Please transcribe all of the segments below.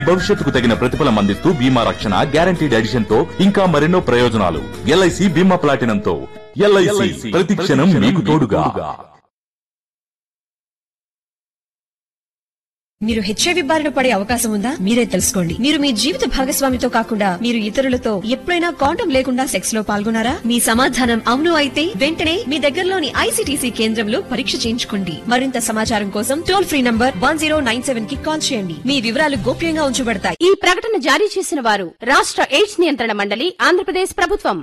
భవిష్యత్తుకు తగిన ప్రతిఫలం అందిస్తూ బీమా రక్షణ గ్యారంటీడ్ ఎడిషన్ తో ఇంకా మరెన్నో ప్రయోజనాలు ఎల్ఐసి బీమా ప్లాటినంతో ఎల్ఐసి ప్రతి క్షణం మీకు తోడుగా మీరు హెచ్ఐవి బారిన పడే అవకాశం ఉందా మీరే తెలుసుకోండి మీరు మీ జీవిత భాగస్వామితో కాకుండా మీరు ఇతరులతో ఎప్పుడైనా కాండం లేకుండా సెక్స్ లో పాల్గొన్నారా మీ సమాధానం అవును అయితే వెంటనే మీ దగ్గరలోని ఐసీటీసీ కేంద్రంలో పరీక్ష చేయించుకోండి మరింత సమాచారం కోసం టోల్ ఫ్రీ నంబర్ వన్ కి కాల్ చేయండి మీ వివరాలు గోప్యంగా ఉంచబడతాయి ఈ ప్రకటన జారీ చేసిన వారు రాష్ట్ర ఎయిడ్స్ నియంత్రణ మండలి ఆంధ్రప్రదేశ్ ప్రభుత్వం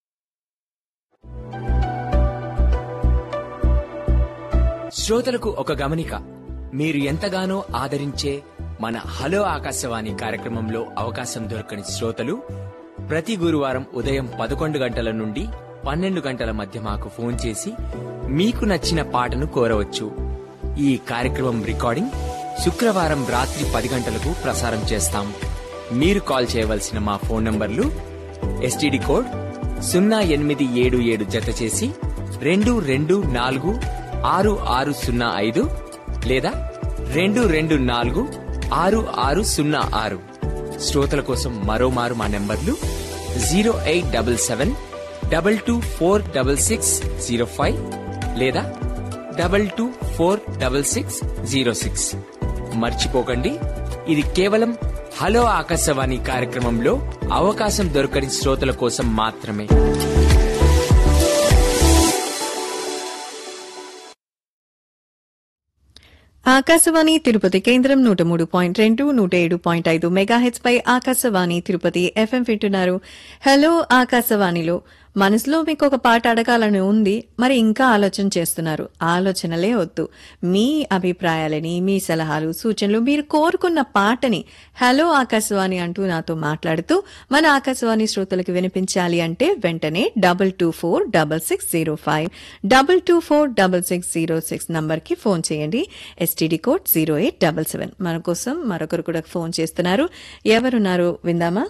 శ్రోతలకు ఒక గమనిక మీరు ఎంతగానో ఆదరించే మన హలో ఆకాశవాణి కార్యక్రమంలో అవకాశం దొరకని శ్రోతలు ప్రతి గురువారం ఉదయం పదకొండు గంటల నుండి పన్నెండు గంటల మధ్య మాకు ఫోన్ చేసి మీకు నచ్చిన పాటను కోరవచ్చు ఈ కార్యక్రమం రికార్డింగ్ శుక్రవారం రాత్రి పది గంటలకు ప్రసారం చేస్తాం మీరు కాల్ చేయవలసిన మా ఫోన్ నంబర్లు ఎస్టీడీ కోడ్ సున్నా ఎనిమిది ఏడు ఏడు జత చేసి రెండు రెండు నాలుగు ఆరు ఆరు సున్నా ఐదు లేదా రెండు రెండు నాలుగు ఆరు ఆరు సున్నా ఆరు శ్రోతల కోసం మరోమారు మా నెంబర్లు zero eight double seven double two four double six zero five లేదా double two four double six zero six మర్చిపోకండి ఇది కేవలం హలో ఆకాశవాణి కార్యక్రమంలో అవకాశం దొరకని శ్రోతల కోసం మాత్రమే ఆకాశవాణి తిరుపతి కేంద్రం నూట మూడు పాయింట్ రెండు నూట ఏడు పాయింట్ ఐదు మెగాహెచ్ పై ఆకాశవాణి తిరుపతి ఎఫ్ఎం వింటున్నారు హలో ఆకాశవాణిలో మనసులో మీకు ఒక పాట అడగాలని ఉంది మరి ఇంకా ఆలోచన చేస్తున్నారు ఆలోచనలే వద్దు మీ అభిప్రాయాలని మీ సలహాలు సూచనలు మీరు కోరుకున్న పాటని హలో ఆకాశవాణి అంటూ నాతో మాట్లాడుతూ మన ఆకాశవాణి శ్రోతలకు వినిపించాలి అంటే వెంటనే double two four double six zero five double two four double six zero six నంబర్కి ఫోన్ చేయండి STD code zero eight double seven మన కోసం మరొకరు కూడా ఫోన్ చేస్తున్నారు ఎవరున్నారు విందామా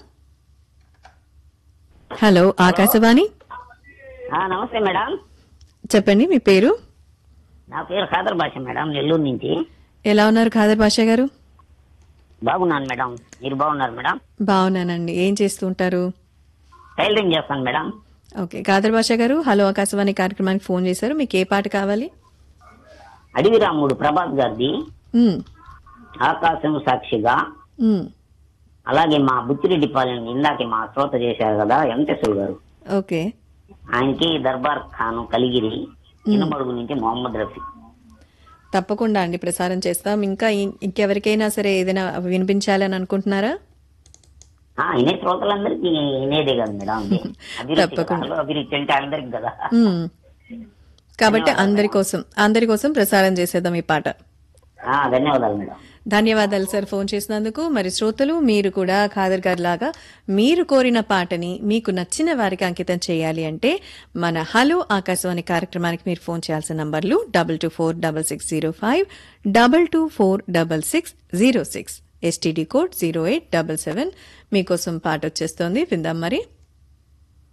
హలో ఆకాశవాణి ఆ, నమస్తే మేడం చెప్పండి మీ పేరు నా పేరు ఖాదర్ భాష మేడం నెల్లూరు నుంచి ఎలా ఉన్నారు ఖాదర్ బాషా గారు బాగున్నాను మేడం మీరు బాగున్నారు మేడం బాగున్నానండి ఏం చేస్తూ ఉంటారు టైలరింగ్ చేస్తాను మేడం ఓకే ఖాదర్ బాషా గారు హలో ఆకాశవాణి కార్యక్రమానికి ఫోన్ చేశారు మీకు ఏ పాట కావాలి అడవి రాముడు ప్రభాత్ గారిది ఉమ్, ఆకాశం సాక్షిగా ఉమ్, అలాగే మా బుచ్చిరెడ్డిపాలెం ఇందాకే మా శ్రోత చేశారు కదా వెంకటేశ్వర గారు ఓకే ఆయనకి దర్బార్ ఖాన్ కలిగిరి చిన్నమడుగు నుంచి మొహమ్మద్ రఫీ తప్పకుండా అండి ప్రసారం చేస్తాం ఇంకా ఇం- ఇంకెవరికైనా సరే ఏదైనా వినిపించాలని అనుకుంటున్నారా ఆ, ఇనే శ్రోతలందరికీ ఇనేదే కదా మేడం ఇది. అభిరుచి తప్పకుండా. కదా, అభిరుచి అంటే అందరికి కదా ఉమ్. కాబట్టి అందరి కోసం అందరి కోసం ప్రసారం చేసేద్దాం ఈ పాట ఆ, ధన్యవాదాలు మేడం ధన్యవాదాలు సార్ ఫోన్ చేసినందుకు మరి శ్రోతలు మీరు కూడా ఖాదర్ గారి లాగా మీరు కోరిన పాటని మీకు నచ్చిన వారికి అంకితం చేయాలి అంటే మన హలో ఆకాశవాణి కార్యక్రమానికి మీరు ఫోన్ చేయాల్సిన నంబర్లు double two four double six zero five double two four double six zero six STD code zero eight double seven మీకోసం పాట వచ్చేస్తోంది విందాం మరి